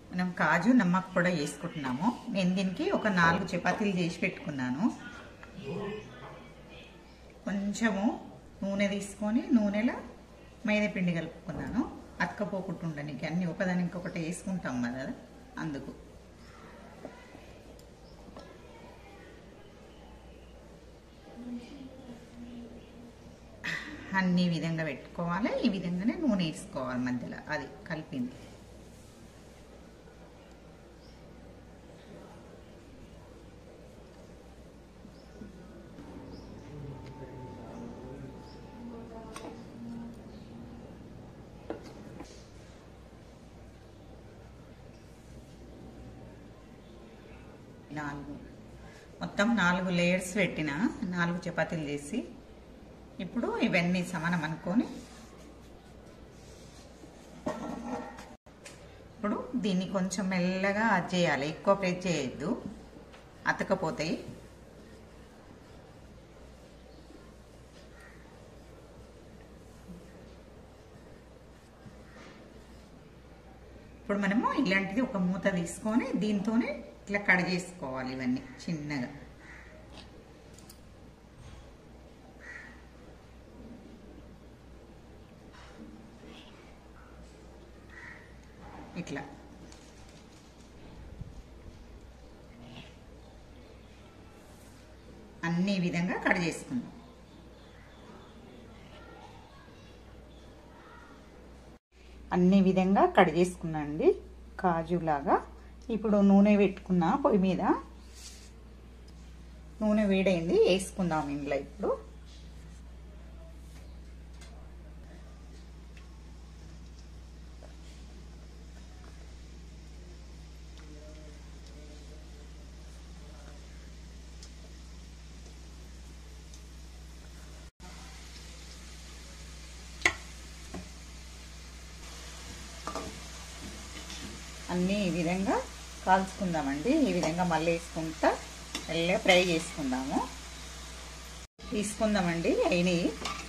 మనం కాజు నమ్మక్ కూడా వేసుకుంటున్నాము నేను దీనికి ఒక నాలుగు చపాతీలు చేసి పెట్టుకున్నాను కొంచెము నూనె తీసుకొని నూనెలో మైదా పిండి కలుపుకున్నాను అతకపోకుండా ఉండడానికి అన్ని ఒకదాని ఇంకొకటి వేసుకుంటాం కదా అందుకు అన్ని ఈ విధంగా పెట్టుకోవాలి ఈ విధంగానే నూనె వేసుకోవాలి మధ్యలో అది కలిపింది నాలుగు మొత్తం నాలుగు లేయర్స్ పెట్టిన నాలుగు చపాతీలు చేసి ఇప్పుడు ఇవన్నీ సమానం అనుకొని ఇప్పుడు దీన్ని కొంచెం మెల్లగా అది చేయాలి ఎక్కువ ప్రెస్ చేయొద్దు అతకపోతాయి ఇప్పుడు మనము ఇలాంటిది ఒక మూత తీసుకొని దీంతోనే ఇట్లా కడిగేసుకోవాలి ఇవన్నీ చిన్నగా ఇట్లా అన్ని ఈ విధంగా కట్ చేసుకుందాం అన్ని విధంగా కట్ చేసుకున్నాండి కాజులాగా ఇప్పుడు నూనె పెట్టుకున్నా పొయ్యి మీద నూనె వేడైంది వేసుకుందాం ఇంట్లో ఇప్పుడు అన్నీ ఈ విధంగా కాల్చుకుందామండి ఈ విధంగా మళ్ళీ వేసుకుంటా మెల్లగా ఫ్రై చేసుకుందాము తీసుకుందామండి అయినవి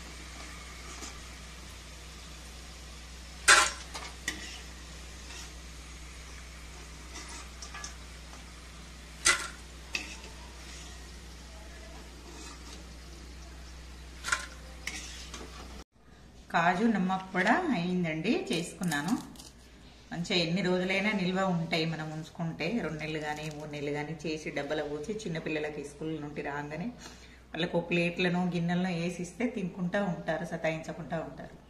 కాజు నమ్మక్ కూడా అయిందండి చేసుకున్నాను మంచిగా ఎన్ని రోజులైనా నిల్వ ఉంటాయి మనం ఉంచుకుంటే రెండు నెలలు కానీ మూడు నెలలు కానీ చేసి డబ్బలో పోసి చిన్నపిల్లలకి స్కూల్ నుండి రాగానే వాళ్ళకు ప్లేట్లను గిన్నెలను వేసి ఇస్తే తినుకుంటా ఉంటారు సతాయించకుండా ఉంటారు